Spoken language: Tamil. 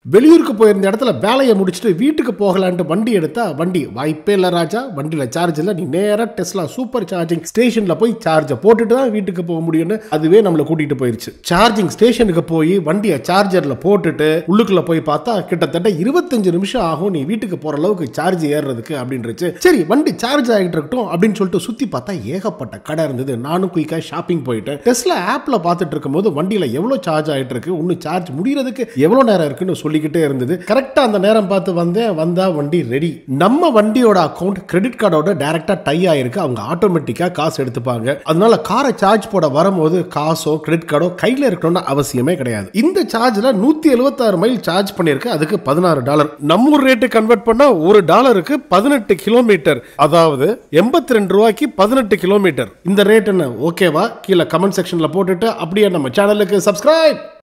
வெளியூருக்கு போயிருந்த இடத்துல வேலையை முடிச்சுட்டு வீட்டுக்கு போகலான்ட்டு வண்டி எடுத்தா வண்டி வாய்ப்பே இல்லை ராஜா வண்டியில் சார்ஜ் இல்லை நீ நேராக டெஸ்லா சூப்பர் சார்ஜிங் ஸ்டேஷனில் போய் சார்ஜை போட்டுட்டு தான் வீட்டுக்கு போக முடியும்னு அதுவே நம்மளை கூட்டிட்டு போயிருச்சு சார்ஜிங் ஸ்டேஷனுக்கு போய் வண்டியை சார்ஜரில் போட்டுட்டு உள்ளுக்குள்ள போய் பார்த்தா கிட்டத்தட்ட இருபத்தஞ்சு நிமிஷம் ஆகும் நீ வீட்டுக்கு போற அளவுக்கு சார்ஜ் ஏறுறதுக்கு அப்படின்னுச்சு சரி வண்டி சார்ஜ் ஆகிட்டு இருக்கட்டும் அப்படின்னு சொல்லிட்டு சுத்தி பார்த்தா ஏகப்பட்ட கடை இருந்தது நானும் குயிக்காக ஷாப்பிங் போயிட்டேன் டெஸ்லா ஆப்ல பார்த்துட்டு இருக்கும்போது வண்டியில எவ்வளவு சார்ஜ் ஆயிட்டு இருக்கு இன்னும் சார்ஜ் முடியறதுக்கு எவ்வளவு நேரம் இருக்குன்னு சொல்லிக்கிட்டே இருந்தது கரெக்டா அந்த நேரம் பார்த்து வந்தேன் வந்தா வண்டி ரெடி நம்ம வண்டியோட அக்கௌண்ட் கிரெடிட் கார்டோட டைரக்டா டை ஆயிருக்கு அவங்க ஆட்டோமேட்டிக்கா காசு எடுத்துப்பாங்க அதனால காரை சார்ஜ் போட வரும்போது காசோ கிரெடிட் கார்டோ கையில இருக்கணும்னு அவசியமே கிடையாது இந்த சார்ஜ்ல நூத்தி எழுபத்தாறு மைல் சார்ஜ் பண்ணிருக்கு அதுக்கு பதினாறு டாலர் நம்ம ஊர் ரேட்டு கன்வெர்ட் பண்ணா ஒரு டாலருக்கு பதினெட்டு கிலோமீட்டர் அதாவது எண்பத்தி ரெண்டு ரூபாய்க்கு பதினெட்டு கிலோமீட்டர் இந்த ரேட் என்ன ஓகேவா கீழே கமெண்ட் செக்ஷன்ல போட்டுட்டு அப்படியே நம்ம சேனலுக்கு சப்ஸ்கிரைப்